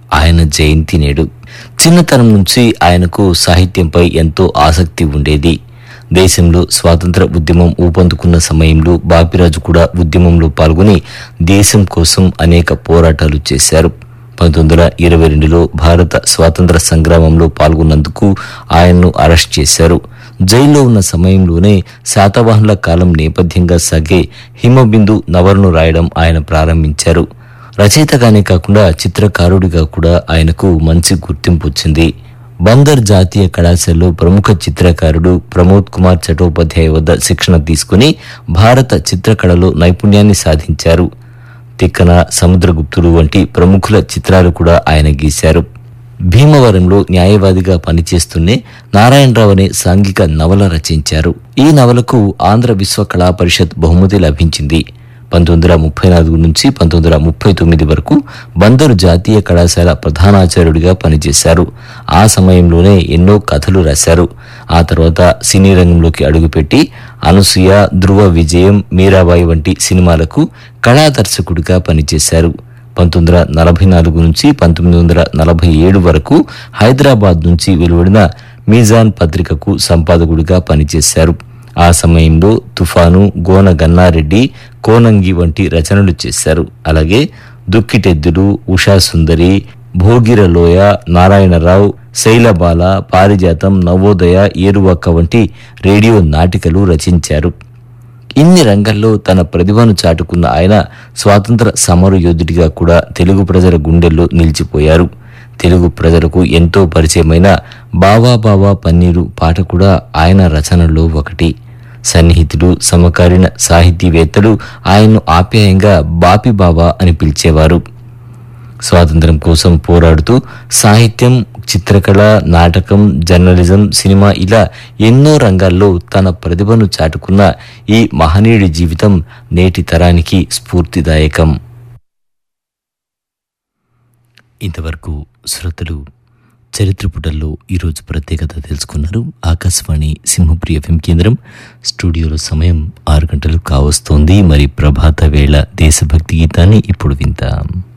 ఆయన జయంతి నేడు చిన్నతనం నుంచి ఆయనకు సాహిత్యంపై ఎంతో ఆసక్తి ఉండేది దేశంలో స్వాతంత్ర ఉద్యమం ఊపందుకున్న సమయంలో బాపిరాజు కూడా ఉద్యమంలో పాల్గొని దేశం కోసం అనేక పోరాటాలు చేశారు పంతొమ్మిది వందల ఇరవై రెండులో భారత స్వాతంత్ర సంగ్రామంలో పాల్గొన్నందుకు ఆయన్ను అరెస్ట్ చేశారు జైల్లో ఉన్న సమయంలోనే శాతవాహనుల కాలం నేపథ్యంగా సాగే హిమబిందు నవలను రాయడం ఆయన ప్రారంభించారు రచయితగానే కాకుండా చిత్రకారుడిగా కూడా ఆయనకు మంచి గుర్తింపు వచ్చింది బందర్ జాతీయ కళాశాలలో ప్రముఖ చిత్రకారుడు ప్రమోద్ కుమార్ చటోపాధ్యాయ వద్ద శిక్షణ తీసుకుని భారత చిత్రకళలో నైపుణ్యాన్ని సాధించారు తిక్కన సముద్రగుప్తుడు వంటి ప్రముఖుల చిత్రాలు కూడా ఆయన గీశారు భీమవరంలో న్యాయవాదిగా పనిచేస్తూనే నారాయణరావు అనే సాంఘిక నవల రచించారు ఈ నవలకు ఆంధ్ర విశ్వ కళా పరిషత్ బహుమతి లభించింది పంతొమ్మిది వందల ముప్పై నాలుగు నుంచి పంతొమ్మిది వందల ముప్పై తొమ్మిది వరకు బందరు జాతీయ కళాశాల ప్రధానాచార్యుడిగా పనిచేశారు ఆ సమయంలోనే ఎన్నో కథలు రాశారు ఆ తర్వాత సినీ రంగంలోకి అడుగుపెట్టి అనసూయ ధ్రువ విజయం మీరాబాయి వంటి సినిమాలకు కళా దర్శకుడిగా పనిచేశారు పంతొమ్మిది వందల నలభై నాలుగు నుంచి పంతొమ్మిది వందల నలభై ఏడు వరకు హైదరాబాద్ నుంచి వెలువడిన మీజాన్ పత్రికకు సంపాదకుడిగా పనిచేశారు ఆ సమయంలో తుఫాను గోన గన్నారెడ్డి కోనంగి వంటి రచనలు చేశారు అలాగే దుక్కిటెద్దులు ఉషా సుందరి భోగిరలోయ నారాయణరావు శైలబాల పారిజాతం నవోదయ ఏరువాక వంటి రేడియో నాటికలు రచించారు ఇన్ని రంగాల్లో తన ప్రతిభను చాటుకున్న ఆయన స్వాతంత్ర సమర యోధుడిగా కూడా తెలుగు ప్రజల గుండెల్లో నిలిచిపోయారు తెలుగు ప్రజలకు ఎంతో పరిచయమైన బావా బావా పన్నీరు పాట కూడా ఆయన రచనల్లో ఒకటి సన్నిహితుడు సమకాలీన సాహితీవేత్తలు ఆయన్ను ఆప్యాయంగా బాపి బావా అని పిలిచేవారు స్వాతంత్రం కోసం పోరాడుతూ సాహిత్యం చిత్రకళ నాటకం జర్నలిజం సినిమా ఇలా ఎన్నో రంగాల్లో తన ప్రతిభను చాటుకున్న ఈ మహనీయుడి జీవితం నేటి తరానికి స్ఫూర్తిదాయకం ఇంతవరకు శ్రోతలు చరిత్ర పుటల్లో ఈరోజు ప్రత్యేకత తెలుసుకున్నారు ఆకాశవాణి సింహప్రియ ఎఫ్ఎం కేంద్రం స్టూడియోలో సమయం ఆరు గంటలు కావస్తోంది మరి ప్రభాత వేళ దేశభక్తి గీతాన్ని ఇప్పుడు వింటాం